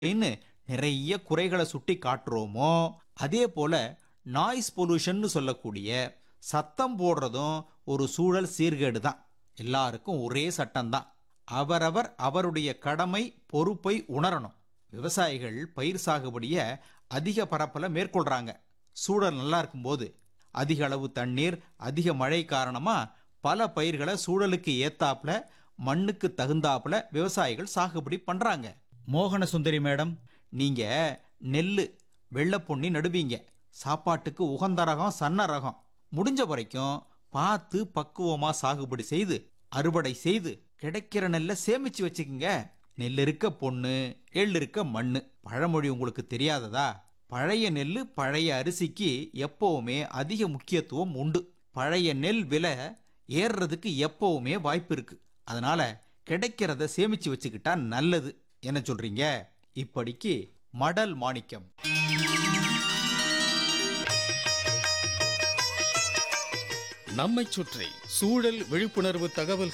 அப்படின்னு நிறைய குறைகளை சுட்டி காட்டுறோமோ அதே போல நாய்ஸ் பொல்யூஷன் சொல்லக்கூடிய சத்தம் போடுறதும் ஒரு சூழல் சீர்கேடு தான் எல்லாருக்கும் ஒரே சட்டம்தான் அவரவர் அவருடைய கடமை பொறுப்பை உணரணும் விவசாயிகள் பயிர் சாகுபடியை அதிக பரப்பல மேற்கொள்றாங்க சூழல் நல்லா இருக்கும்போது அதிக அளவு தண்ணீர் அதிக மழை காரணமா பல பயிர்களை சூழலுக்கு ஏத்தாப்புல மண்ணுக்கு தகுந்தாப்புல விவசாயிகள் சாகுபடி பண்றாங்க மோகன சுந்தரி மேடம் நீங்க நெல்லு வெள்ளைப்பொன்னி நடுவீங்க சாப்பாட்டுக்கு உகந்த ரகம் சன்ன ரகம் முடிஞ்ச வரைக்கும் பார்த்து பக்குவமா சாகுபடி செய்து அறுவடை செய்து கிடைக்கிற நெல்லை சேமிச்சு வச்சுக்கோங்க நெல் இருக்க பொண்ணு எள் இருக்க மண்ணு பழமொழி உங்களுக்கு தெரியாததா பழைய நெல் பழைய அரிசிக்கு எப்பவுமே அதிக முக்கியத்துவம் உண்டு பழைய நெல் விலை ஏறுறதுக்கு எப்பவுமே வாய்ப்பு இருக்கு அதனால கிடைக்கிறத சேமிச்சு வச்சுக்கிட்டா நல்லது என்ன சொல்றீங்க இப்படிக்கு மடல் மாணிக்கம் நம்மைச் சுற்றி சூழல் விழிப்புணர்வு தகவல்